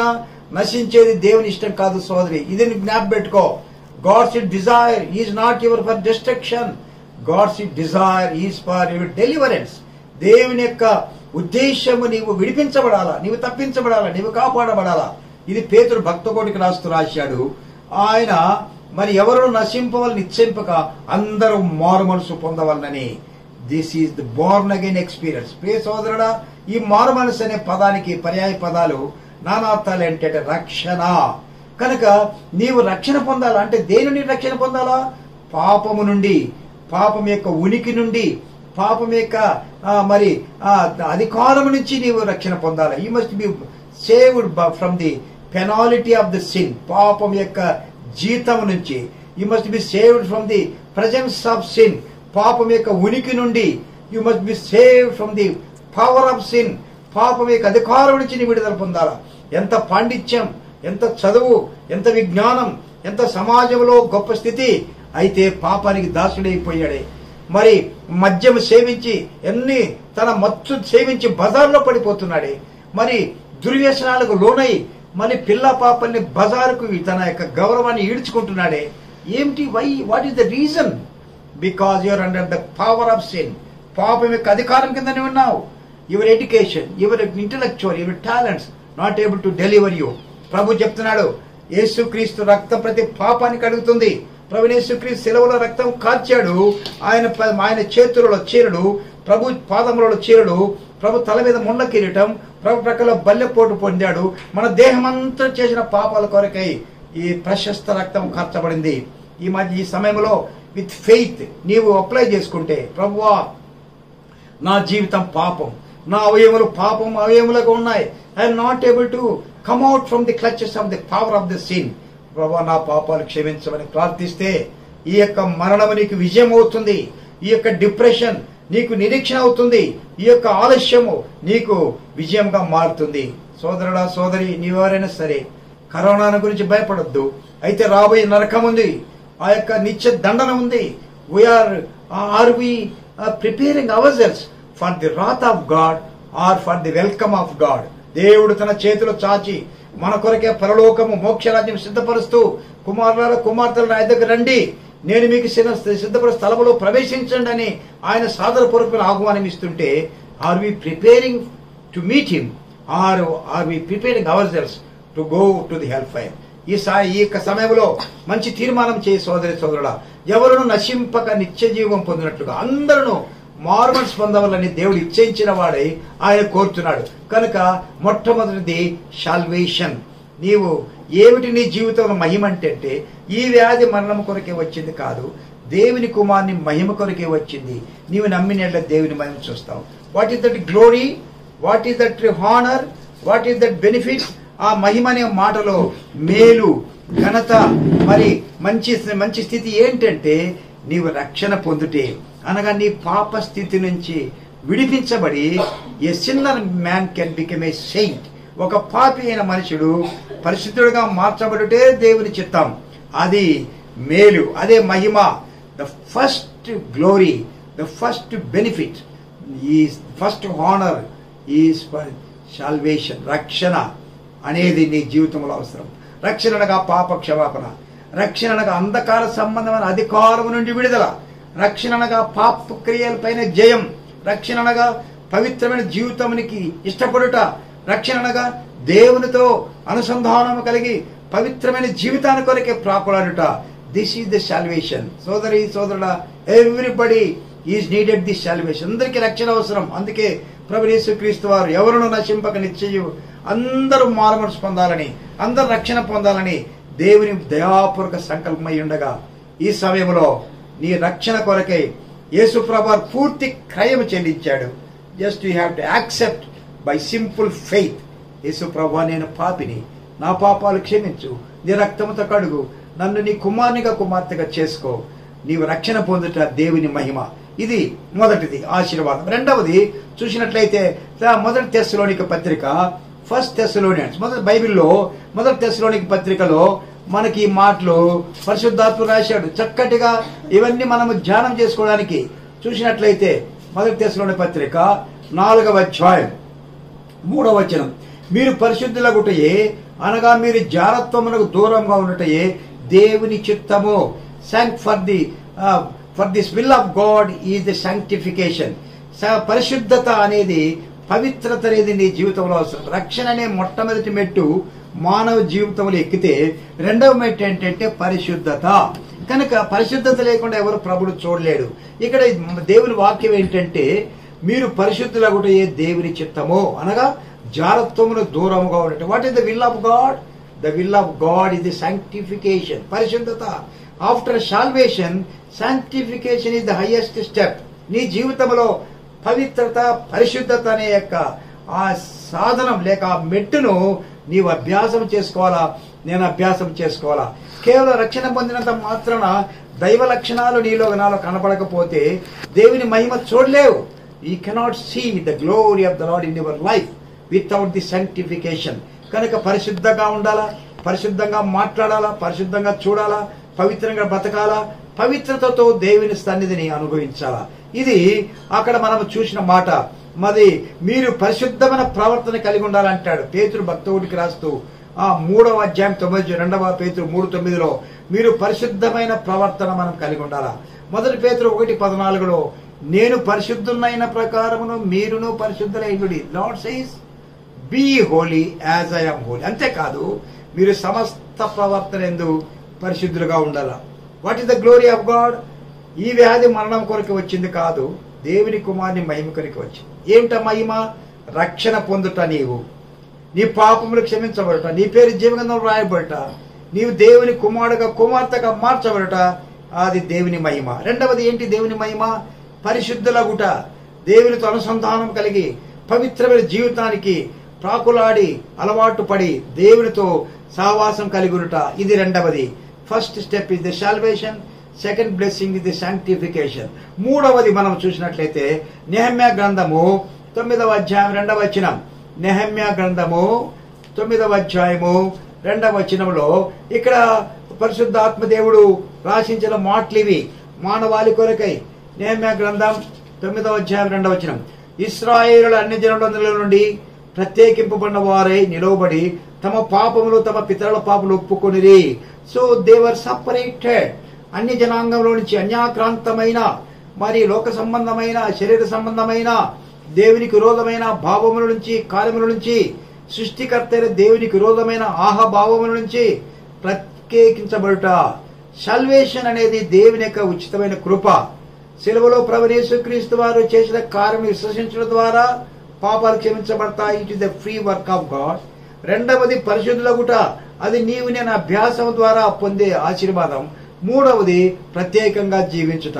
నశించేది దేవుని ఇష్టం కాదు సోదరి ఇది జ్ఞాప పెట్టుకో God's it desire is not your for destruction God's it desire is for your deliverance దేవుని యొక్క ఉద్దేశము నీవు విడిపించబడాలా నీవు తప్పించబడాలా నీవు కాపాడబడాలా ఇది పేతుడు భక్తకోటికి రాస్తూ రాశాడు ఆయన మరి ఎవరు నశింపవలని నిశ్చయింపక అందరూ మారు మనసు పొందవలనని this is the born again experience ప్రియ సోదరుడా ఈ మారు మనసు అనే పదానికి పర్యాయ పదాలు నానార్థాలు ఏంటంటే రక్షణ కనుక నీవు రక్షణ పొందాలా అంటే దేని నుండి రక్షణ పొందాలా పాపము నుండి పాపం యొక్క ఉనికి నుండి పాపం యొక్క ఆ, మరి ఆ, అధికారం నుంచి నీవు రక్షణ పొందాలి you must be saved from the penalty of the sin పాపం యొక్క జీతం నుంచి you must be saved from the presence of sin పాపం యొక్క ఉనికి నుండి you must be saved from the power of sin పాపం యొక్క అధికారం నుంచి నీ విడుదల పొందాలా ఎంత పాండిత్యం ఎంత చదువు ఎంత విజ్ఞానం ఎంత సమాజంలో గొప్ప స్థితి అయితే పాపానికి దాసుడైపోయాడే మరి మద్యం సేవించి ఎన్ని తన మత్తు సేవించి బజార్లో పడిపోతున్నాడే మరి దుర్వ్యసనాలకు లోనై మరి పిల్ల పాపల్ని బజారుకు తన యొక్క గౌరవాన్ని ఈడ్చుకుంటున్నాడే ఏమిటి why what is the reason because your under the power of sin పాపం యొక్క అధికారం కింద నువ్వు ఉన్నావు your education your intellectual your talents not able to deliver you ప్రభు చెప్తున్నాడు యేసుక్రీస్తు రక్తం ప్రతి పాపానికి అడుగుతుంది ప్రభు యేసుక్రీస్తు సెలవులో రక్తం కార్చాడు ఆయన ప- ఆయన చేతులలో చీరడు ప్రభు పాదములలో చీరడు ప్రభు తల మీద ముండ కిరీటం ప్రభు ప్రక్కలో బల్లెపోటు పొందాడు మన దేహమంతా చేసిన పాపాల కొరకై ఈ ప్రశస్త రక్తం కార్చబడింది ఈ మధ్య ఈ సమయంలో విత్ ఫెయిత్ నీవు అప్లై చేసుకుంటే ప్రభువా నా జీవితం పాపం నా అవయములు పాపం అవయములుగా ఉన్నాయి I'm not able to come out from the clutches of the power of the sin ప్రభా నా పాపాలు క్షమించమని ప్రార్థిస్తే ఈ యొక్క మరణము నీకు విజయం అవుతుంది ఈ యొక్క డిప్రెషన్ నీకు నిరీక్షణ అవుతుంది ఈ యొక్క ఆలస్యము నీకు విజయంగా మారుతుంది సోదరుడా సోదరి నీవెవరైనా సరే కరోనా గురించి భయపడొద్దు అయితే రాబోయే నరకం ఉంది ఆ యొక్క నిత్య దండన ఉంది we're are we preparing our for the wrath of God or for the welcome of God దేవుడు తన చేతులు చాచి మన కొరకే పరలోకము మోక్షరాజ్యం సిద్ధపరుస్తూ కుమారుల కుమార్తెలు నా దగ్గర రండి నేను మీకు సిద్ధ- సిద్ధపరు స్థలములో ప్రవేశించండి అని ఆయన సాదరపూర్వకమైన ఆహ్వానం ఇస్తుంటే are we preparing to meet him are are we preparing our selves to go to the hell fire ఈ సా ఈ యొక్క సమయంలో మంచి తీర్మానం చేయి సోదరి సోదరుడా ఎవరును నశింపక నిత్య జీవం పొందినట్లుగా అందరూ మార్మల్స్ పొందవాలని దేవుడు ఇచ్చేయించిన వాడై ఆయన కోరుతున్నాడు కనుక మొట్టమొదటిది షాల్వేషన్ నీవు ఏమిటి నీ జీవితంలో మహిమ అంటే ఈ వ్యాధి మరణం కొరకే వచ్చింది కాదు దేవుని కుమార్ని మహిమ కొరకే వచ్చింది నీవు నమ్మినట్ల దేవుని మహిమ చూస్తావు what is that glory what is that honour what is that benefit ఆ మహిమ అనే మాటలో మేలు ఘనత మరి మంచి మంచి స్థితి ఏంటంటే నీవు రక్షణ పొందుటే అనగా నీ పాప స్థితి నుంచి విడిపించబడి a sinner man can become a saint ఒక పాపి అయిన మనుషుడు పరిశుద్ధుడుగా మార్చబడుటే దేవుని చిత్తం అది మేలు అదే మహిమ the first glory the first benefit the first honour is for salvation రక్షణ అనేది నీ జీవితంలో అవసరం రక్షణ అనగా పాప క్షమాపణ రక్షణ అనగా అంధకార సంబంధమైన అధికారం నుండి విడుదల రక్షణ అనగా పాప క్రియలపైన జయం రక్షణ అనగా పవిత్రమైన జీవితానికి ఇష్టపడుట రక్షణ అనగా దేవునితో అనుసంధానము కలిగి పవిత్రమైన జీవితాన్ని కొరకే ప్రాకులాడుట దిస్ ఈజ్ ద సాల్వేషన్ సోదరి సోదరుడ everybody is needed the salvation అందరికీ రక్షణ అవసరం అందుకే ప్రభు యేసుక్రీస్తు వారు ఎవరును నశింపక నిశ్చయు అందరూ మారమనసు పొందాలని అందరు రక్షణ పొందాలని దేవుని దయాపూర్వక సంకల్పమై ఉండగా ఈ సమయంలో నీ రక్షణ కొరకై యేసు ప్రభు పూర్తి క్రయం చెల్లించాడు just you have to accept by simple faith యేసు ప్రభు నేను పాపిని నా పాపాలు క్షమించు నీ రక్తముతో కడుగు నన్ను నీ కుమార్నిగా కుమార్తెగా చేసుకో నీవు రక్షణ పొందుట దేవుని మహిమ ఇది మొదటిది ఆశీర్వాదం రెండవది చూసినట్లయితే తా- మొదటి తెస్సలోనిక పత్రిక ఫస్ట్ తెస్సలోనియన్స్ మొదటి బైబిల్లో మొదటి తెస్సలోనిక పత్రికలో మనకి ఈ మాటలు పరిశుద్ధాత్మ రాశాడు చక్కటిగా ఇవన్నీ మనము ధ్యానం చేసుకోవడానికి చూసినట్లయితే మొదటి తెస్సలోని పత్రిక నాలుగవ అధ్యాయం మూడవ వచనం మీరు పరిశుద్ధులగుటయే అనగా మీరు జారత్వమునకు దూరంగా ఉన్నటయే దేవుని చిత్తము శాంక్ for the for this will of God is the sanctification పరిశుద్ధత అనేది పవిత్రత అనేది నీ జీవితంలో అవసరం రక్షణ అనే మొట్టమొదటి మెట్టు మానవ జీవితంలో ఎక్కితే రెండవ మెట్టు ఏంటంటే పరిశుద్ధత కనుక పరిశుద్ధత లేకుండా ఎవరు ప్రభుడు చూడలేడు ఇక్కడ దేవుని వాక్యం ఏంటంటే మీరు పరిశుద్ధులగుటయే దేవుని చిత్తము అనగా జారత్వమును దూరముగా ఉండటం what is the will of God the will of God is the sanctification పరిశుద్ధత after salvation sanctification is the highest step నీ జీవితంలో పవిత్రత పరిశుద్ధత అనే యొక్క ఆ సాధనం లేక ఆ మెట్టును నీవు అభ్యాసం చేసుకోవాలా నేను అభ్యాసం చేసుకోవాలా కేవలం రక్షణ పొందినంత మాత్రాన దైవ లక్షణాలు నీలో నాలో కనపడకపోతే దేవుని మహిమ చూడలేవు you cannot see the glory of the Lord in your life without the sanctification కనుక పరిశుద్ధంగా ఉండాలా పరిశుద్ధంగా మాట్లాడాలా పరిశుద్ధంగా చూడాలా పవిత్రంగా బతకాలా పవిత్రతతో దేవుని సన్నిధిని అనుభవించాలా ఇది అక్కడ మనం చూసిన మాట మరి మీరు పరిశుద్ధమైన ప్రవర్తన కలిగి ఉండాలంటాడు పేతురు భక్తుడికి రాస్తూ ఆ మూడవ అధ్యాయం తొమ్మిది రెండవ పేతురు మూడు తొమ్మిదిలో మీరు పరిశుద్ధమైన ప్రవర్తన మనం కలిగి ఉండాలా మొదటి పేతురు ఒకటి పద్నాలుగులో నేను పరిశుద్ధులైన ప్రకారమును మీరును పరిశుద్ధులైనడి Lord says be holy as I am holy అంతేకాదు మీరు సమస్త ప్రవర్తన ఎందు పరిశుద్ధులుగా ఉండాలా what is the glory of God ఈ వ్యాధి మరణం కొరకు వచ్చింది కాదు దేవుని కుమారుని మహిమ కొరకు వచ్చింది ఏమిట మహిమ రక్షణ పొందుట నీవు నీ పాపములు క్షమించబడట నీ పేరు జీవగంధం రాయబడట నీవు దేవుని కుమారుడుగా కుమార్తెగా మార్చబడట అది దేవుని మహిమ రెండవది ఏంటి దేవుని మహిమ పరిశుద్ధులగుట దేవునితో అనుసంధానం కలిగి పవిత్రమైన జీవితానికి ప్రాకులాడి అలవాటు పడి దేవునితో సహవాసం కలిగి ఉండుట ఇది రెండవది first step is the salvation second blessing is the sanctification మూడవది మనం చూసినట్లయితే నెహమ్య గ్రంథము తొమ్మిదవ అధ్యాయం రెండవ వచనం నెహమ్య గ్రంథము తొమ్మిదవ అధ్యాయము రెండవ వచనంలో ఇక్కడ పరిశుద్ధాత్మ దేవుడు రాసించిన మాటలు ఇవి మానవాళి కొరకై నెహమ్య గ్రంథం తొమ్మిదవ అధ్యాయం రెండవ వచనం ఇస్రాయేలుల అన్ని జనుల నుండి ప్రత్యేకింపబడిన వారై నిలవబడి తమ పాపములు తమ పితరుల పాపములు ఒప్పుకొనిరి సో దేవర్ సపరేటెడ్ అన్య జనాంగంలో నుంచి అన్యాక్రాంతమైన మరి లోక సంబంధమైన శరీర సంబంధమైన దేవునికి విరోధమైన భావముల నుంచి కార్యముల నుంచి సృష్టికర్త అయిన దేవునికి విరోధమైన ఆహభావముల నుంచి ప్రత్యేకించబడుట సల్వేషన్ అనేది దేవుని యొక్క ఉచితమైన కృప సెలవులో క్రీస్తు వారు చేసిన కార్యం విశ్వసించడం ద్వారా పాపాలు క్షమించబడతాయి it is the free work of God రెండవది పరిశుద్ధులగుట అది నీవు నేను అభ్యాసం ద్వారా పొందే ఆశీర్వాదం మూడవది ప్రత్యేకంగా జీవించుట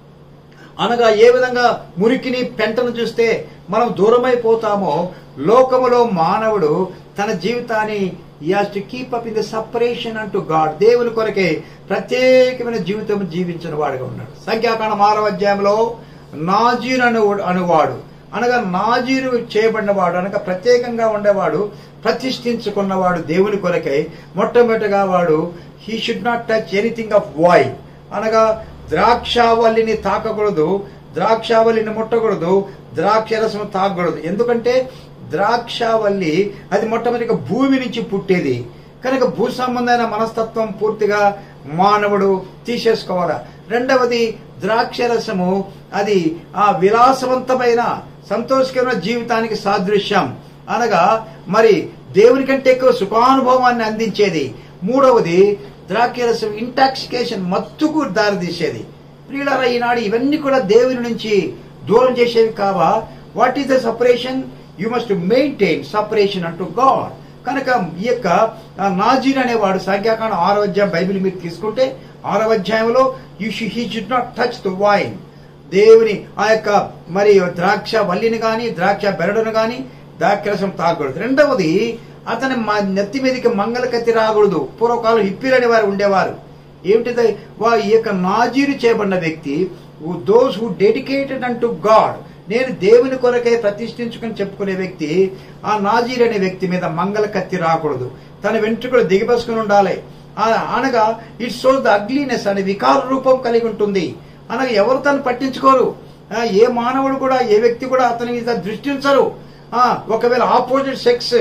అనగా ఏ విధంగా మురికిని పెంటను చూస్తే మనం దూరమైపోతామో లోకములో మానవుడు తన జీవితాన్ని has to keep up in the separation unto God దేవుని కొరకే ప్రత్యేకమైన జీవితం జీవించిన వాడుగా ఉన్నాడు సంఖ్యాకాండం ఆరవ అధ్యాయంలో నాజీరు అను అనువాడు అనగా నాజీరు చేయబడిన వాడు అనగా ప్రత్యేకంగా ఉండేవాడు ప్రతిష్ఠించుకున్నవాడు దేవుని కొరకై మొట్టమొదటిగా వాడు he should not touch anything of vine అనగా ద్రాక్షావల్లిని తాకకూడదు ద్రాక్షావల్లిని ముట్టకూడదు ద్రాక్ష రసం తాగకూడదు ఎందుకంటే ద్రాక్షావల్లి అది మొట్టమొదటిగా భూమి నుంచి పుట్టేది కనుక భూ సంబంధమైన మనస్తత్వం పూర్తిగా మానవుడు తీసేసుకోవాలి రెండవది ద్రాక్ష రసము అది ఆ విలాసవంతమైన సంతోషకరమైన జీవితానికి సాదృశ్యం అనగా మరి దేవుని కంటే ఎక్కువ సుఖానుభవాన్ని అందించేది మూడవది ద్రాక్షరసం ఇంటాక్సికేషన్ మత్తుకు దారితీసేది ప్రియులారా ఈనాడు ఇవన్నీ కూడా దేవుని నుంచి దూరం చేసేవి కావా what is the separation you must maintain separation unto God కనుక ఈ యొక్క ఆ, నాజీర్ అనేవాడు సంఖ్యాకాండం ఆరో అధ్యాయం బైబిల్ మీరు తీసుకుంటే ఆరో అధ్యాయంలో you he should not touch the vine దేవుని ఆ యొక్క మరి ద్రాక్ష వల్లిని గాని ద్రాక్ష బెరడును గాని ద్రాక్షరసం తాగకూడదు రెండవది అతని మా నెత్తి మీదకి మంగళ కత్తి రాకూడదు పూర్వకాలం హిప్పిలని వారు ఉండేవారు ఏమిటిది వా ఈ యొక్క నాజీరు చేయబడిన వ్యక్తి those who dedicated unto God నేను దేవుని కొరకై ప్రతిష్ఠించుకుని చెప్పుకునే వ్యక్తి ఆ నాజీర్ అనే వ్యక్తి మీద మంగళ కత్తి రాకూడదు తన వెంట్రుకలు దిగబసుకుని ఉండాలి ఆ- అనగా ఇట్ షోస్ ద అగ్లీనెస్ అనే వికార రూపం కలిగి ఉంటుంది అనగా ఎవరు తను పట్టించుకోరు ఆ, ఏ మానవుడు కూడా ఏ వ్యక్తి కూడా అతని మీద దృష్టించరు ఆ, ఒకవేళ ఆపోజిట్ సెక్స్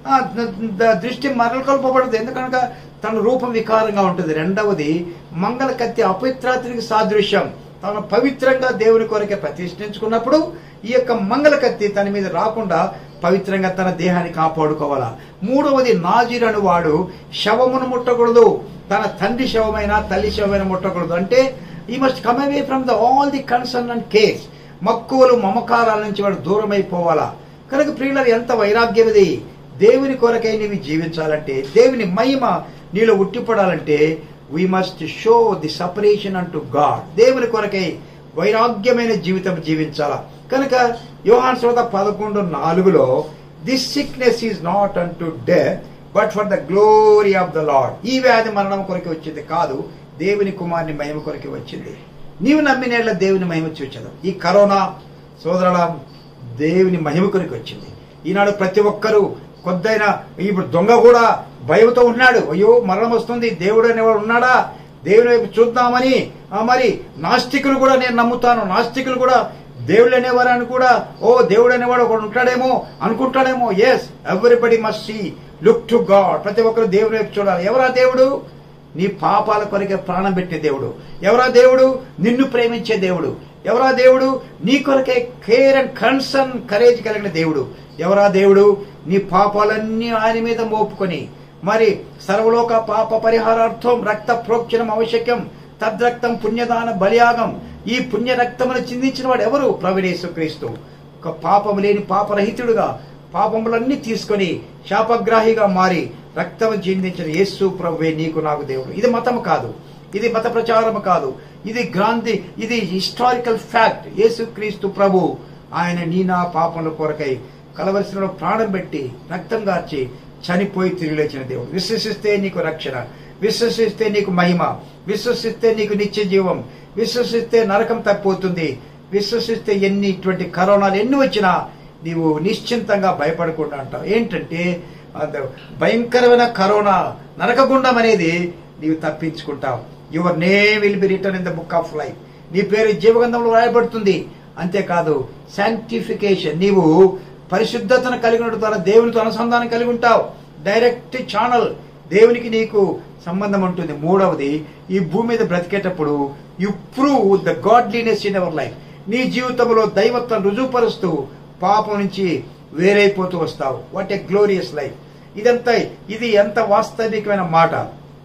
ఆ ద- ద- దృష్టి మరల్కొల్పబడదు ఎందుకనగా తన రూపం వికారంగా ఉంటుంది రెండవది మంగళ కత్తి అపవిత్రాత్రికి సాదృశ్యం తాను పవిత్రంగా దేవుని కొరకే ప్రతిష్ఠించుకున్నప్పుడు ఈ యొక్క మంగళ కత్తి తన మీద రాకుండా పవిత్రంగా తన దేహాన్ని కాపాడుకోవాలా మూడవది నాజీర్ అను వాడు శవమును ముట్టకూడదు తన తండ్రి శవమైన తల్లి శవమైన ముట్టకూడదు అంటే he must come away from the all the concern and cares మక్కువలు మమకారాల నుంచి వాడు దూరం అయిపోవాలా కనుక ప్రియులరు ఎంత వైరాగ్యం ఇది దేవుని కొరకై నీవి జీవించాలంటే దేవుని మహిమ నీలో ఉట్టిపడాలంటే we must show the separation unto God దేవుని కొరకై వైరాగ్యమైన జీవితం జీవించాలా కనుక యోహాన్ శ్రోత పదకొండు నాలుగులో this sickness is not unto death but for the glory of the Lord ఈ వ్యాధి మరణం కొరకు వచ్చింది కాదు దేవుని కుమారుని మహిమ కొరకు వచ్చింది నీవు నమ్మినేళ్ల దేవుని మహిమ చూచదు ఈ కరోనా సోదరుల దేవుని మహిమ కొరకు వచ్చింది ఈనాడు ప్రతి ఒక్కరూ కొద్దైన ఇప్పుడు దొంగ కూడా భయంతో ఉన్నాడు అయ్యో మరణం వస్తుంది దేవుడు అనేవాడు ఉన్నాడా దేవుని వైపు చూద్దామని ఆ మరి నాస్తికులు కూడా నేను నమ్ముతాను నాస్తికులు కూడా దేవుడు అనేవారని కూడా ఓ దేవుడు అనేవాడు ఒకడు ఉంటాడేమో అనుకుంటాడేమో yes everybody must see look to God ప్రతి ఒక్కరు దేవుని వైపు చూడాలి ఎవరా దేవుడు నీ పాపాల కొరకే ప్రాణం పెట్టే దేవుడు ఎవరా దేవుడు నిన్ను ప్రేమించే దేవుడు ఎవరా దేవుడు నీ కొరకే కేర్ అండ్ కన్సర్న్ కరేజ్ కలిగిన దేవుడు ఎవరా దేవుడు నీ పాపాలన్నీ ఆయన మీద మోపుకొని మరి సర్వలోక పాప పరిహారార్థం రక్త ప్రోక్షణం ఆవశ్యకం తద్రక్తం పుణ్యదాన బలియాగం ఈ పుణ్య రక్తమును చిందించిన వాడు ఎవరు ప్రవిడేశ్వక్రీస్తు ఒక పాపము లేని పాపరహితుడుగా పాపములన్నీ తీసుకొని శాపగ్రాహిగా మారి రక్తం చిందించిన యేసు ప్రభువే నీకు నాకు దేవుడు ఇది మతం కాదు ఇది మత ప్రచారం కాదు ఇది గ్రాంతి ఇది హిస్టారికల్ ఫ్యాక్ట్ యేసుక్రీస్తు ప్రభు ఆయన నీ నా పాపముల కొరకై కలవలసిన ప్రాణం పెట్టి రక్తం గార్చి చనిపోయి తిరిగి లేచిన దేవుడు విశ్వసిస్తే నీకు రక్షణ విశ్వసిస్తే నీకు మహిమ విశ్వసిస్తే నీకు నిత్య జీవం విశ్వసిస్తే నరకం తప్పిపోతుంది విశ్వసిస్తే ఎన్ని ఇటువంటి కరోనాలు ఎన్ని వచ్చినా నీవు నిశ్చింతంగా భయపడకుండా అంటావు ఏంటంటే అంత భయంకరమైన కరోనా నరకగుండం అనేది నీవు తప్పించుకుంటావు your name will be written in the book of life నీ పేరు జీవగంధంలో రాయబడుతుంది అంతేకాదు శాంటిఫికేషన్ నీవు పరిశుద్ధతను కలిగి ఉండడం ద్వారా దేవునితో అనుసంధానం కలిగి ఉంటావు డైరెక్ట్ ఛానల్ దేవునికి నీకు సంబంధం ఉంటుంది మూడవది ఈ భూమి మీద బ్రతికేటప్పుడు you prove the godliness in our life నీ జీవితంలో దైవత్వం రుజువుపరుస్తూ పాపం నుంచి వేరైపోతూ వస్తావు వాట్ ఏ గ్లోరియస్ లైఫ్ ఇదంతా ఇది ఎంత వాస్తవికమైన మాట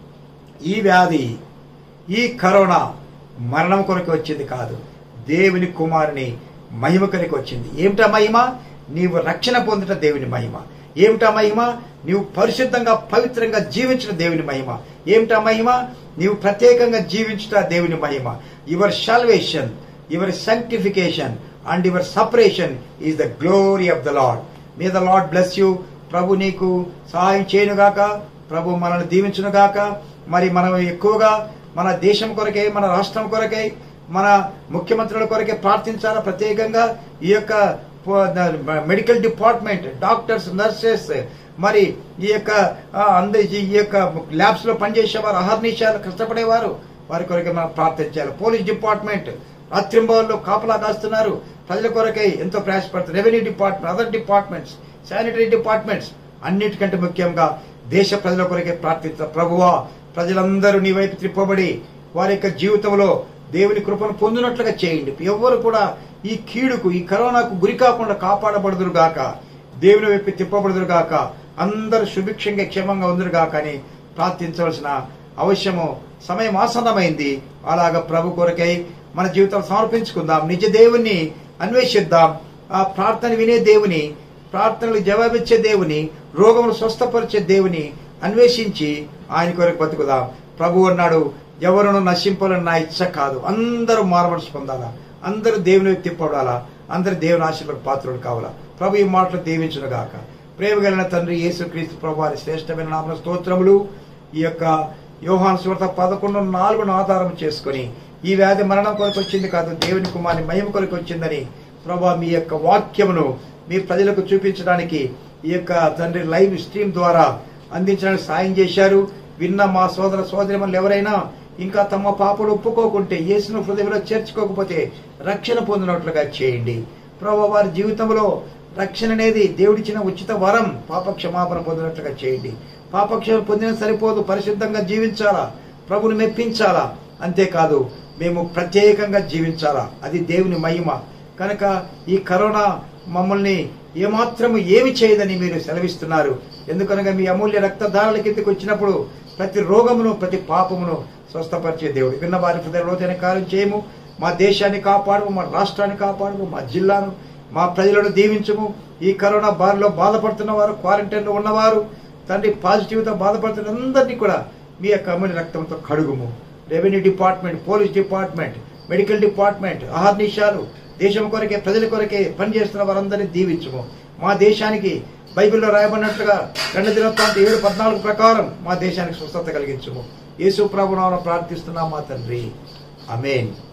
ఈ వ్యాధి ఈ కరోనా మరణం కొరకు వచ్చింది కాదు దేవుని కుమారుని మహిమ కొరకు వచ్చింది ఏమిటా మహిమ నీవు రక్షణ పొందుట దేవుని మహిమ ఏమిటా మహిమ నీవు పరిశుద్ధంగా పవిత్రంగా జీవించిన దేవుని మహిమ ఏమిటా మహిమ నీవు ప్రత్యేకంగా జీవించుట దేవుని మహిమ your salvation your sanctification and your separation is the glory of the Lord may the Lord bless you ప్రభు నీకు సహాయం చేయనుగాక ప్రభు మనల్ని దీవించునుగాక మరి మనం ఎక్కువగా మన దేశం కొరకై మన రాష్ట్రం కొరకై మన ముఖ్యమంత్రుల కొరకే ప్రార్థించాలా ప్రత్యేకంగా ఈ యొక్క పో- ద- మెడికల్ డిపార్ట్మెంట్ డాక్టర్స్ నర్సెస్ మరి ఈ యొక్క ఆ, అందరి ఈ యొక్క ల్యాబ్స్ లో పనిచేసేవారు అహర్నిశాలు కష్టపడేవారు వారి కొరకే మనం ప్రార్థించాలి పోలీస్ డిపార్ట్మెంట్ రాత్రింబవల్లో కాపలా కాస్తున్నారు ప్రజల కొరకై ఎంతో ప్రయాసపడుతున్నారు revenue department other departments sanitary departments అన్నిటికంటే ముఖ్యంగా దేశ ప్రజల కొరకే ప్రార్థించారు ప్రభువా ప్రజలందరూ నీ వైపు త్రిప్పబడి వారి యొక్క జీవితంలో దేవుని కృపను పొందినట్లుగా చేయండి ఎవరు కూడా ఈ కీడుకు ఈ కరోనాకు గురి కాకుండా కాపాడబడుదురు గాక దేవుని వైపు తిప్పబడుదురు గాక అందరూ సుభిక్షంగా క్షేమంగా ఉందరు గాక అని ప్రార్థించవలసిన అవశ్యము సమయం ఆసన్నమైంది అలాగ ప్రభు కొరకై మన జీవితాలు సమర్పించుకుందాం నిజ దేవుణ్ణి అన్వేషిద్దాం ఆ ప్రార్థన వినే దేవుని ప్రార్థనలు జవాబిచ్చే దేవుని రోగములు స్వస్థపరిచే దేవుని అన్వేషించి ఆయన కొరకు బతుకుదాం ప్రభు అన్నాడు ఎవరును నశింపాలని నా ఇచ్చ కాదు అందరూ మారమనసు పొందాలా అందరూ దేవుని వైపు తిప్పడాలా అందరూ దేవుని ఆశీర్వాద పాత్రుడు కావాలా ప్రభు ఈ మాటలు దీవించును గాక ప్రేమ కలిగిన తండ్రి యేసుక్రీస్తు ప్రభు వారి శ్రేష్టమైన నామ స్తోత్రములు ఈ యొక్క యోహాన్ సువార్త పదకొండు నాలుగును ఆధారం చేసుకొని ఈ వ్యాధి మరణం కొరకు వచ్చింది కాదు దేవుని కుమారుని మహిమ కొరకు వచ్చిందని ప్రభా మీ యొక్క వాక్యమును మీ ప్రజలకు చూపించడానికి ఈ యొక్క తండ్రి లైవ్ స్ట్రీమ్ ద్వారా అందించడానికి సాయం చేశారు విన్న మా సోదర సోదరిమణులు ఎవరైనా ఇంకా తమ పాపలు ఒప్పుకోకుంటే యేసును హృదయంలో చేర్చుకోకపోతే రక్షణ పొందినట్లుగా చేయండి ప్రభు వారి జీవితంలో రక్షణ అనేది దేవుడిచ్చిన ఉచిత వరం పాప క్షమాపణ పొందినట్లుగా చేయండి పాపక్షమ పొందిన సరిపోదు పరిశుద్ధంగా జీవించాలా ప్రభుని మెప్పించాలా అంతేకాదు మేము ప్రత్యేకంగా జీవించాలా అది దేవుని మహిమ కనుక ఈ కరోనా మమ్మల్ని ఏమాత్రము ఏమి చేయదని మీరు సెలవిస్తున్నారు ఎందుకనగా మీ అమూల్య రక్తధారల కిందకి వచ్చినప్పుడు ప్రతి రోగమును ప్రతి పాపమును స్వస్థపరిచే దేవుడు విన్న వారి హృదయలోతైన కార్యం చేయము మా దేశాన్ని కాపాడము మా రాష్ట్రాన్ని కాపాడము మా జిల్లాను మా ప్రజలను దీవించము ఈ కరోనా బారిలో బాధపడుతున్న వారు క్వారంటైన్లో ఉన్నవారు తండ్రి పాజిటివ్తో బాధపడుతున్న అందరినీ కూడా మీ యొక్క అమూల్య రక్తంతో కడుగుము revenue department police department medical department అహర్నిశాలు దేశం కొరకే ప్రజల కొరకే పనిచేస్తున్న వారందరినీ దీవించుము మా దేశానికి బైబిల్లో రాయబడినట్లుగా రెండు దినోత్తాంత ఏడు పద్నాలుగు ప్రకారం మా దేశానికి స్వస్థత కలిగించుము యేసు ప్రభునామమున ప్రార్థిస్తున్నాం మా తండ్రి అమేన్